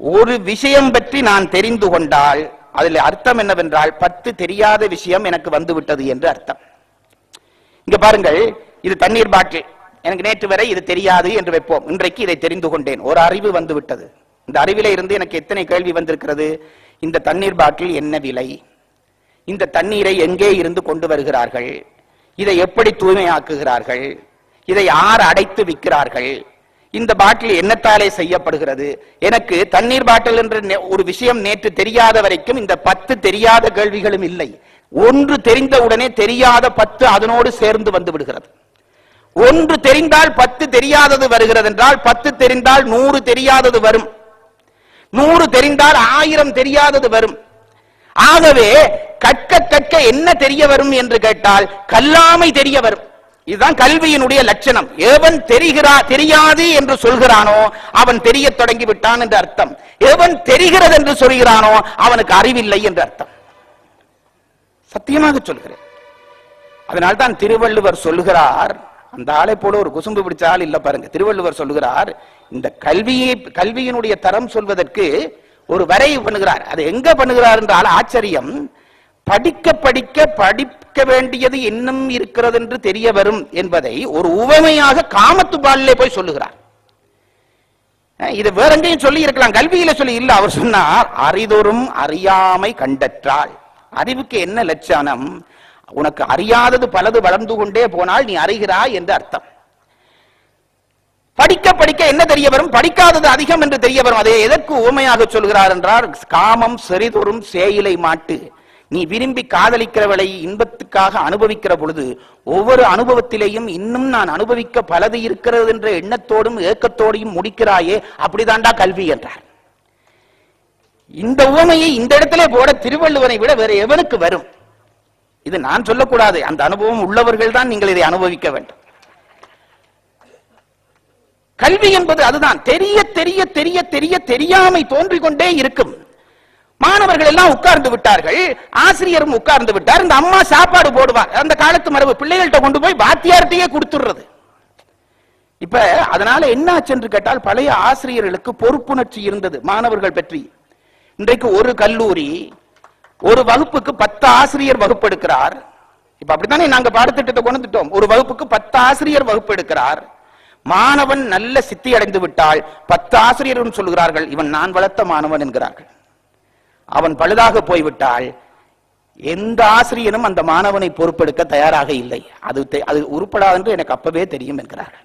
ஒரு விஷயம் பற்றி நான் தெரிந்து கொண்டால் அதில் அர்த்தம் என்னவென்றால் பத்து தெரியாத விஷயம் எனக்கு வந்துவிட்டது என்று அர்த்தம் இங்க பாருங்கள் இது தண்ணீர் பாட்டில் எனக்கு நேற்று வரை இது தெரியாது என்று வைப்போம் இன்றைக்கு இதை தெரிந்து கொண்டேன் ஒரு அறிவு வந்து விட்டது இந்த அறிவில இருந்து எனக்கு எத்தனை கேள்வி வந்திருக்கிறது இந்த தண்ணீர் பாட்டில் என்ன விலை இந்த தண்ணீரை எங்கே இருந்து கொண்டு வருகிறார்கள் இதை எப்படி தூய்மையாக்குகிறார்கள் இதை யார் அடைத்து விற்கிறார்கள் இந்த பாட்டில் என்னத்தாலே செய்யப்படுகிறது எனக்கு தண்ணீர் பாட்டில் என்ற நே- ஒரு விஷயம் நேற்று தெரியாத வரைக்கும் இந்த பத்து தெரியாத கேள்விகளும் இல்லை ஒன்று தெரிந்தவுடனே தெரியாத பத்து அதனோடு சேர்ந்து வந்து விடுகிறது ஒன்று தெரிந்தால் பத்து தெரியாதது வருகிறது என்றால் பத்து தெரிந்தால் நூறு தெரியாதது வரும் நூறு தெரிந்தால் ஆயிரம் தெரியாதது வரும் ஆகவே கற்க கற்க என்ன தெரிய வரும் என்று கேட்டால் கல்லாமை தெரிய வரும் இதுதான் கல்வியினுடைய லட்சணம் எவன் தெரிகிறா தெரியாது என்று சொல்கிறானோ அவன் தெரிய தொடங்கி விட்டான் என்று அர்த்தம் எவன் தெரிகிறது என்று சொல்கிறானோ அவனுக்கு அறிவில்லை என்று அர்த்தம் சத்தியமாக சொல்கிறேன் அதனால்தான் திருவள்ளுவர் சொல்லுகிறார் அந்த ஆளை போல ஒரு குசும்பு பிடிச்ச ஆள் இல்ல பாருங்க திருவள்ளுவர் சொல்லுகிறார் இந்த கல்வியை கல்வியினுடைய தரம் சொல்வதற்கு ஒரு வரை பண்ணுகிறார் அது எங்க பண்ணுகிறார் என்றால் ஆச்சரியம் படிக்க படிக்க படிக்க வேண்டியது இன்னும் இருக்கிறது என்று தெரிய வரும் என்பதை ஒரு உவமையாக காமத்து பாலிலே போய் சொல்லுகிறார் அஹ் இது வேற எங்கேயும் சொல்லி இருக்கலாம் கல்வியில சொல்லி இல்ல அவர் சொன்னார் அறிதொரும் அறியாமை கண்டற்றால் அறிவுக்கு என்ன லட்சணம் உனக்கு அறியாதது பலது வளர்ந்து கொண்டே போனால் நீ அறிகிறாய் என்று அர்த்தம் படிக்க படிக்க என்ன தெரிய வரும் படிக்காதது அதிகம் என்று தெரிய வரும் அதை எதற்கு உவமையாக சொல்கிறார் என்றால் காமம் செறிதொரும் சேயிலை மாட்டு நீ விரும்பி காதலிக்கிறவளை இன்பத்துக்காக அனுபவிக்கிற பொழுது ஒவ்வொரு அனுபவத்திலேயும் இன்னும் நான் அனுபவிக்க பலது இருக்கிறது என்ற எண்ணத்தோடும் ஏக்கத்தோடையும் முடிக்கிறாயே அப்படிதான்டா கல்வி என்றார் இந்த உவமையை இந்த இடத்திலே போட திருவள்ளுவனை விட வேற எவனுக்கு வரும் இது நான் சொல்லக்கூடாது அந்த அனுபவம் உள்ளவர்கள் தான் நீங்கள் இதை அனுபவிக்க வேண்டும் கல்வி என்பது அதுதான் தெரிய தெரிய தெரிய தெரிய தெரியாமை தோன்றிக் கொண்டே இருக்கும் மாணவர்கள் எல்லாம் உட்கார்ந்து விட்டார்கள் ஆசிரியரும் உட்கார்ந்து விட்டார் இந்த அம்மா சாப்பாடு போடுவார் அந்த காலத்து மரபு பிள்ளைகள்கிட்ட கொண்டு போய் வாத்தியார்ட்டையே கொடுத்துடுறது இப்ப அதனால என்ன ஆச்சு என்று கேட்டால் பழைய ஆசிரியர்களுக்கு பொறுப்புணர்ச்சி இருந்தது மாணவர்கள் பற்றி இன்றைக்கு ஒரு கல்லூரி ஒரு வகுப்புக்கு பத்து ஆசிரியர் வகுப்பு எடுக்கிறார் இப்ப அப்படித்தானே நாங்க பாடத்திட்டத்தை கொண்டு வந்துட்டோம் ஒரு வகுப்புக்கு பத்து ஆசிரியர் வகுப்பு எடுக்கிறார் மாணவன் நல்ல சித்தி அடைந்து விட்டால் பத்து ஆசிரியரும் சொல்கிறார்கள் இவன் நான் வளர்த்த மாணவன் என்கிறார்கள் அவன் பழுதாக போய்விட்டால் எந்த ஆசிரியரும் அந்த மாணவனை பொறுப்பெடுக்க தயாராக இல்லை அது தெ- அது உருப்படாது என்று எனக்கு அப்பவே தெரியும் என்கிறார்கள்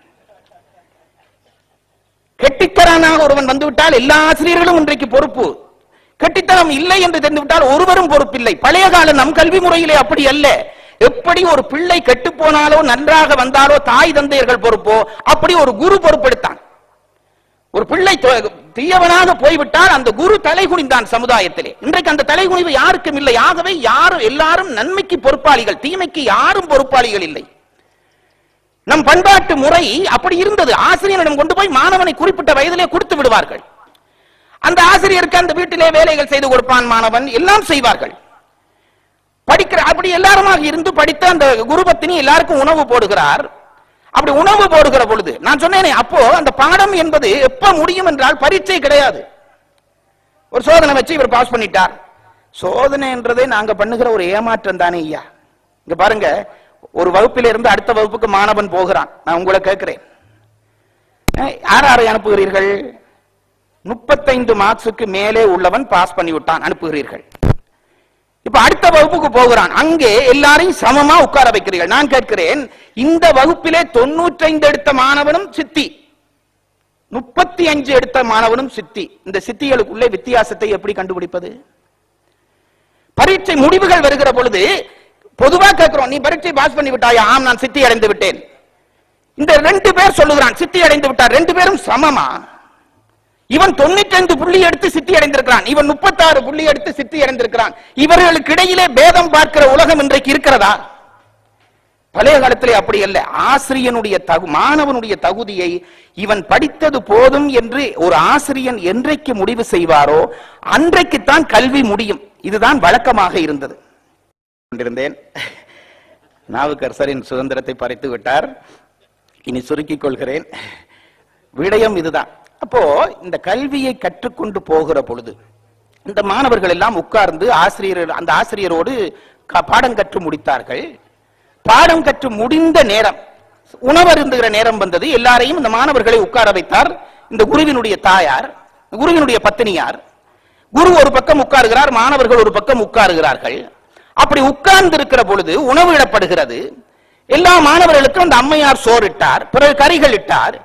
கெட்டித்தரானாக ஒருவன் வந்துவிட்டால் எல்லா ஆசிரியர்களும் இன்றைக்கு பொறுப்பு கெட்டித்தனம் இல்லை என்று தெரிந்துவிட்டால் ஒருவரும் பொறுப்பில்லை பழைய கால நம் கல்வி முறையிலே அப்படி அல்ல எப்படி ஒரு பிள்ளை கெட்டு போனாலோ நன்றாக வந்தாலோ தாய் தந்தையர்கள் பொறுப்போ அப்படி ஒரு குரு பொறுப்பெடுத்தான் ஒரு பிள்ளை தொ- தீயவனாக போய்விட்டால் அந்த குரு தலைகுனிந்தான் சமுதாயத்திலே இன்றைக்கு அந்த தலைகுனிவு யாருக்கும் இல்லை ஆகவே யாரும் எல்லாரும் நன்மைக்கு பொறுப்பாளிகள் தீமைக்கு யாரும் பொறுப்பாளிகள் இல்லை நம் பண்பாட்டு முறை அப்படி இருந்தது ஆசிரியரிடம் கொண்டு போய் மாணவனை குறிப்பிட்ட வயதிலே கொடுத்து விடுவார்கள் அந்த ஆசிரியருக்கு அந்த வீட்டிலே வேலைகள் செய்து கொடுப்பான் மாணவன் எல்லாம் செய்வார்கள் படிக்கிற அப்படி எல்லாருமாக இருந்து படித்த அந்த குருபத்தினி எல்லாருக்கும் உணவு போடுகிறார் அப்படி உணவு போடுகிற பொழுது நான் சொன்னேனே அப்போ அந்த பாடம் என்பது எப்ப முடியும் என்றால் பரீட்சை கிடையாது ஒரு சோதனை வச்சு இவர் பாஸ் பண்ணிட்டார் சோதனை என்றதே நாங்க பண்ணுகிற ஒரு ஏமாற்றம் தானே ஐயா இங்க பாருங்க ஒரு வகுப்பில இருந்து அடுத்த வகுப்புக்கு மாணவன் போகிறான் நான் உங்களை கேட்கிறேன் அஹ், யார் யாரை அனுப்புகிறீர்கள் முப்பத்தைந்து மார்க்ஸுக்கு மேலே உள்ளவன் பாஸ் பண்ணி விட்டான் அனுப்புகிறீர்கள் இப்ப அடுத்த வகுப்புக்கு போகிறான் அங்கே எல்லாரையும் சமமா உட்கார வைக்கிறீர்கள் நான் கேட்கிறேன் இந்த வகுப்பிலே தொண்ணூற்றைந்து எடுத்த மாணவனும் சித்தி முப்பத்தி அஞ்சு எடுத்த மாணவனும் சித்தி இந்த சித்திகளுக்குள்ளே வித்தியாசத்தை எப்படி கண்டுபிடிப்பது பரீட்சை முடிவுகள் வருகிற பொழுது பொதுவா கேட்கிறோம் நீ பரீட்சை பாஸ் பண்ணி விட்டாயா ஆம் நான் சித்தி அடைந்து விட்டேன் இந்த ரெண்டு பேர் சொல்லுகிறான் சித்தி அடைந்து விட்டார் ரெண்டு பேரும் சமமா இவன் தொண்ணூற்றி புள்ளி எடுத்து சித்தி அடைந்திருக்கிறான் இவன் முப்பத்தாறு புள்ளி எடுத்து சித்தி அடைந்திருக்கிறான் இவர்களுக்கு இடையிலே பேதம் பார்க்கிற உலகம் இன்றைக்கு இருக்கிறதா பழைய காலத்திலே அப்படி அல்ல ஆசிரியனுடைய தகு மாணவனுடைய தகுதியை இவன் படித்தது போதும் என்று ஒரு ஆசிரியன் என்றைக்கு முடிவு செய்வாரோ அன்றைக்குத்தான் கல்வி முடியும் இதுதான் வழக்கமாக இருந்தது கொண்டிருந்தேன் நாவுக்கரசரின் சுதந்திரத்தை பறித்து விட்டார் இனி சுருக்கிக் கொள்கிறேன் விடயம் இதுதான் அப்போ இந்த கல்வியை கற்றுக்கொண்டு போகிற பொழுது இந்த மாணவர்கள் எல்லாம் உட்கார்ந்து ஆசிரியர் அந்த ஆசிரியரோடு க- பாடம் கற்று முடித்தார்கள் பாடம் கற்று முடிந்த நேரம் உணவருந்துகிற நேரம் வந்தது எல்லாரையும் இந்த மாணவர்களை உட்கார வைத்தார் இந்த குருவினுடைய தாயார் குருவினுடைய பத்தினியார் குரு ஒரு பக்கம் உட்காருகிறார் மாணவர்கள் ஒரு பக்கம் உட்காருகிறார்கள் அப்படி உட்கார்ந்து இருக்கிற பொழுது உணவு இடப்படுகிறது எல்லா மாணவர்களுக்கும் அந்த அம்மையார் சோறிட்டார் பிறகு கறிகள் இட்டார்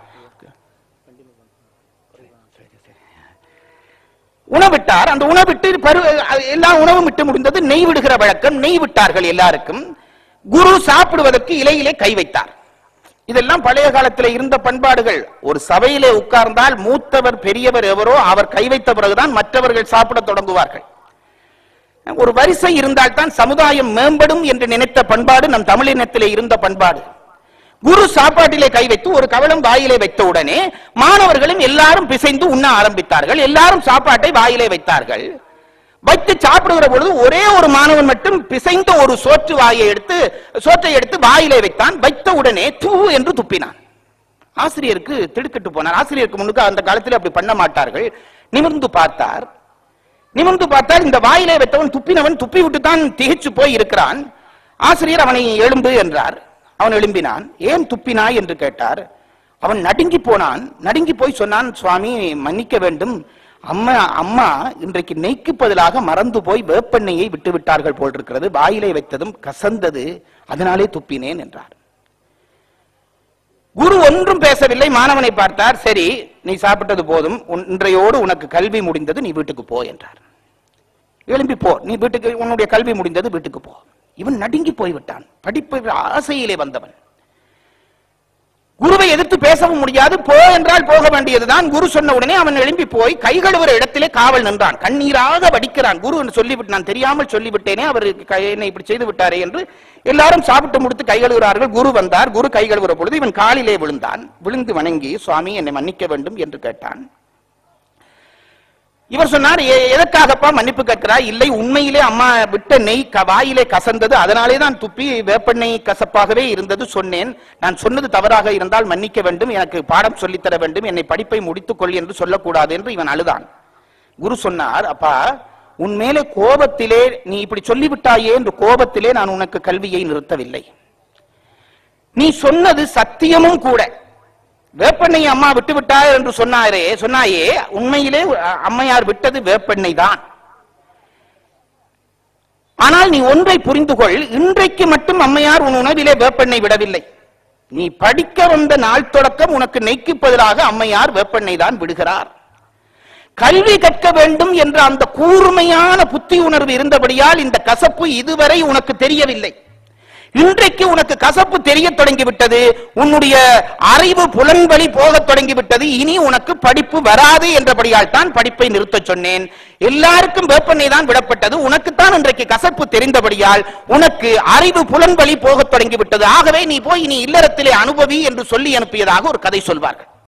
உணவிட்டார் அந்த உணவிட்டு பரு எல்லா உணவும் விட்டு முடிந்தது நெய் விடுகிற வழக்கம் நெய் விட்டார்கள் எல்லாருக்கும் குரு சாப்பிடுவதற்கு இலையிலே கை வைத்தார் இதெல்லாம் பழைய காலத்தில் இருந்த பண்பாடுகள் ஒரு சபையிலே உட்கார்ந்தால் மூத்தவர் பெரியவர் எவரோ அவர் கை வைத்த பிறகுதான் மற்றவர்கள் சாப்பிட தொடங்குவார்கள் ஒரு வரிசை இருந்தால்தான் சமுதாயம் மேம்படும் என்று நினைத்த பண்பாடு நம் தமிழினத்திலே இருந்த பண்பாடு குரு சாப்பாட்டிலே கை வைத்து ஒரு கவளம் வாயிலே வைத்த உடனே மாணவர்களும் எல்லாரும் பிசைந்து உண்ண ஆரம்பித்தார்கள் எல்லாரும் சாப்பாட்டை வாயிலே வைத்தார்கள் வைத்து சாப்பிடுகிற பொழுது ஒரே ஒரு மாணவன் மட்டும் பிசைந்த ஒரு சோற்று வாயை எடுத்து சோற்றை எடுத்து வாயிலே வைத்தான் வைத்த உடனே தூ என்று துப்பினான் ஆசிரியருக்கு திடுக்கிட்டு போனார் ஆசிரியருக்கு முன்னுக்கு அந்த காலத்தில் அப்படி பண்ண மாட்டார்கள் நிமிர்ந்து பார்த்தார் நிமிர்ந்து பார்த்தால் இந்த வாயிலே வைத்தவன் துப்பினவன் துப்பி விட்டு தான் திகைச்சு போய் இருக்கிறான் ஆசிரியர் அவனை எழும்பு என்றார் அவன் எழும்பினான் ஏன் துப்பினாய் என்று கேட்டார் அவன் நடுங்கி போனான் நடுங்கி போய் சொன்னான் சுவாமி மன்னிக்க வேண்டும் அம்மா அம்மா இன்றைக்கு நெய்க்கு பதிலாக மறந்து போய் வேப்பெண்ணெயை விட்டு விட்டார்கள் போல் இருக்கிறது வாயிலே வைத்ததும் கசந்தது அதனாலே துப்பினேன் என்றார் குரு ஒன்றும் பேசவில்லை மாணவனை பார்த்தார் சரி நீ சாப்பிட்டது போதும் உன்- இன்றையோடு உனக்கு கல்வி முடிந்தது நீ வீட்டுக்கு போ என்றார் எழும்பி போ நீ வீட்டுக்கு உன்னுடைய கல்வி முடிந்தது வீட்டுக்கு போ இவன் நடுங்கி போய்விட்டான் படிப்பு ஆசையிலே வந்தவன் குருவை எதிர்த்து பேசவும் முடியாது போ என்றால் போக வேண்டியதுதான் குரு சொன்ன உடனே அவன் எழும்பி போய் கை கழுவுற இடத்திலே காவல் நின்றான் கண்ணீராக வடிக்கிறான் குரு என்று சொல்லிவிட்டு நான் தெரியாமல் சொல்லிவிட்டேனே அவர் கை- என்னை இப்படி செய்து விட்டாரே என்று எல்லாரும் சாப்பிட்டு முடித்து கை கழுவுகிறார்கள் குரு வந்தார் குரு கை கழுவுற பொழுது இவன் காலிலே விழுந்தான் விழுந்து வணங்கி சுவாமி என்னை மன்னிக்க வேண்டும் என்று கேட்டான் இவர் சொன்னார் "எ- எதற்காகப்பா மன்னிப்பு கேட்கிறாய் இல்லை உண்மையிலே அம்மா விட்ட நெய் க- வாயிலே கசந்தது அதனாலே தான் துப்பி வேப்பெண்ணெய் கசப்பாகவே இருந்தது சொன்னேன் நான் சொன்னது தவறாக இருந்தால் மன்னிக்க வேண்டும் எனக்கு பாடம் சொல்லித்தர வேண்டும் என்னை படிப்பை முடித்துக் கொள் என்று சொல்லக்கூடாது என்று இவன் அழுதான் குரு சொன்னார் அப்பா உன் மேலே கோபத்திலே நீ இப்படி சொல்லிவிட்டாயே என்று கோபத்திலே நான் உனக்கு கல்வியை நிறுத்தவில்லை நீ சொன்னது சத்தியமும் கூட வேப்பெண்ணெய் அம்மா விட்டு விட்டார் என்று சொன்னாரே சொன்னாயே உண்மையிலே அ- அம்மையார் விட்டது வேப்பெண்ணெய் தான் ஆனால் நீ ஒன்றை புரிந்து கொள் இன்றைக்கு மட்டும் அம்மையார் உன் உணவிலே வேப்பெண்ணெய் விடவில்லை நீ படிக்க வந்த நாள் தொடக்கம் உனக்கு நெய்க்கு பதிலாக அம்மையார் வேப்பெண்ணெய் தான் விடுகிறார் கல்வி கற்க வேண்டும் என்ற அந்த கூர்மையான புத்தி உணர்வு இருந்தபடியால் இந்த கசப்பு இதுவரை உனக்கு தெரியவில்லை இன்றைக்கு உனக்கு கசப்பு தெரிய தொடங்கி விட்டது உன்னுடைய அறிவு புலன்வழி போகத் தொடங்கி விட்டது இனி உனக்கு படிப்பு வராது என்றபடியால் தான் படிப்பை நிறுத்தச் சொன்னேன் எல்லாருக்கும் வேப்பெண்ணெய் தான் விடப்பட்டது உனக்குத்தான் இன்றைக்கு கசப்பு தெரிந்தபடியால் உனக்கு அறிவு புலன்வழி போகத் தொடங்கி விட்டது ஆகவே நீ போய் நீ இல்லறத்திலே அனுபவி என்று சொல்லி அனுப்பியதாக ஒரு கதை சொல்வார்கள்